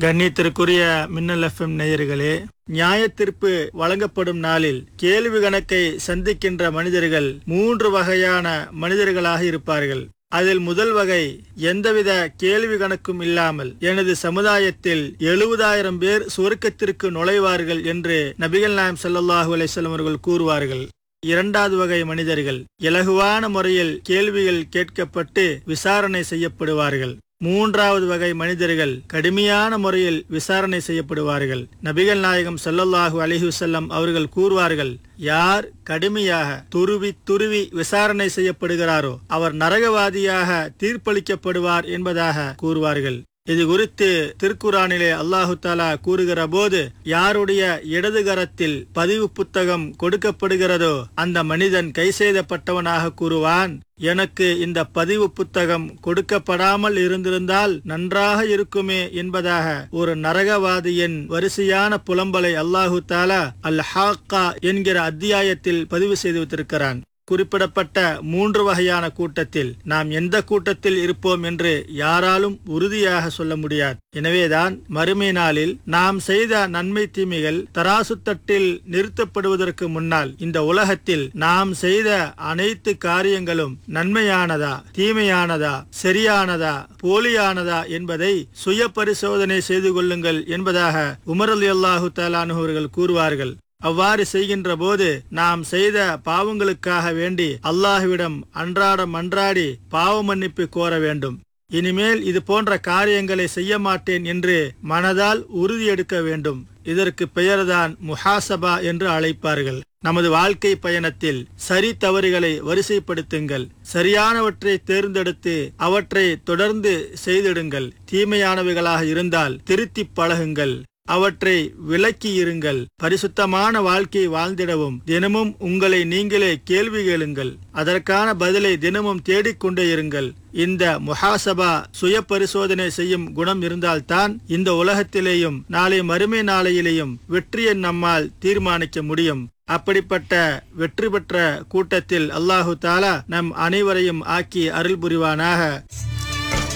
கண்ணியத்திற்குரிய மின்னல் எஃப்எம் நேயர்களே நியாயத்தீர்ப்பு வழங்கப்படும் நாளில் கேள்வி கணக்கை சந்திக்கின்ற மனிதர்கள் மூன்று வகையான மனிதர்களாக இருப்பார்கள் அதில் முதல் வகை எந்தவித கேள்வி கணக்கும் இல்லாமல் எனது சமுதாயத்தில் எழுபதாயிரம் பேர் சுவர்க்கத்திற்கு நுழைவார்கள் என்று நபிகள் நாயம் ஸல்லல்லாஹு அலைஹி வஸல்லம் அவர்கள் கூறுவார்கள் இரண்டாவது வகை மனிதர்கள் இலகுவான முறையில் கேள்விகள் கேட்கப்பட்டு விசாரணை செய்யப்படுவார்கள் மூன்றாவது வகை மனிதர்கள் கடுமையான முறையில் விசாரணை செய்யப்படுவார்கள் நபிகள் நாயகம் ஸல்லல்லாஹு அலைஹி வஸல்லம் அவர்கள் கூறுவார்கள் யார் கடுமையாக துருவி துருவி விசாரணை செய்யப்படுகிறாரோ அவர் நரகவாதியாக தீர்ப்பளிக்கப்படுவார் என்பதாக கூறுவார்கள் இது குறித்து திருக்குறானிலே அல்லாஹு தாலா கூறுகிற போது யாருடைய இடது கரத்தில் பதிவு புத்தகம் கொடுக்கப்படுகிறதோ அந்த மனிதன் கை செய்தப்பட்டவனாக கூறுவான் எனக்கு இந்த பதிவு புத்தகம் கொடுக்கப்படாமல் இருந்திருந்தால் நன்றாக இருக்குமே என்பதாக ஒரு நரகவாதியின் வரிசையான புலம்பலை அல்லாஹு தாலா அல் ஹாக்கா என்கிற அத்தியாயத்தில் பதிவு செய்து வைத்திருக்கிறான் குறிப்பிடப்பட்ட மூன்று வகையான கூட்டத்தில் நாம் எந்த கூட்டத்தில் இருப்போம் என்று யாராலும் உறுதியாக சொல்ல முடியாது எனவேதான் மறுமை நாளில் நாம் செய்த நன்மை தீமைகள் தராசு தட்டில் நிறுத்தப்படுவதற்கு முன்னால் இந்த உலகத்தில் நாம் செய்த அனைத்து காரியங்களும் நன்மையானதா தீமையானதா சரியானதா போலியானதா என்பதை சுய பரிசோதனை செய்து கொள்ளுங்கள் என்பதாக உமர் அலி அல்லாஹு தாலானு அவர்கள் கூறுவார்கள் அவ்வாறு செய்கின்ற போது நாம் செய்த பாவங்களுக்காக வேண்டி அல்லாஹுவிடம் அன்றாடம் அன்றாடி பாவ மன்னிப்பு கோர வேண்டும் இனிமேல் இது போன்ற காரியங்களை செய்ய மாட்டேன் என்று மனதால் உறுதி எடுக்க வேண்டும் இதற்கு பெயர்தான் முஹாசபா என்று அழைப்பார்கள் நமது வாழ்க்கை பயணத்தில் சரி தவறுகளை வரிசைப்படுத்துங்கள் சரியானவற்றை தேர்ந்தெடுத்து அவற்றை தொடர்ந்து செய்திடுங்கள் தீமையானவைகளாக இருந்தால் திருத்தி பழகுங்கள் அவற்றை விலக்கி இருங்கள் பரிசுத்தமான வாழ்க்கை வாழ்ந்திடவும் தினமும் உங்களை நீங்களே கேள்வி கேளுங்கள் அதற்கான பதிலை தினமும் தேடிக்கொண்டே இருங்கள் இந்த முஹாசபா சுய பரிசோதனை செய்யும் குணம் இருந்தால்தான் இந்த உலகத்திலேயும் நாளை மறுமை நாளையிலேயும் வெற்றியை நம்மால் தீர்மானிக்க முடியும் அப்படிப்பட்ட வெற்றி பெற்ற கூட்டத்தில் அல்லாஹு தாலா நம் அனைவரையும் ஆக்கி அருள் புரிவானாக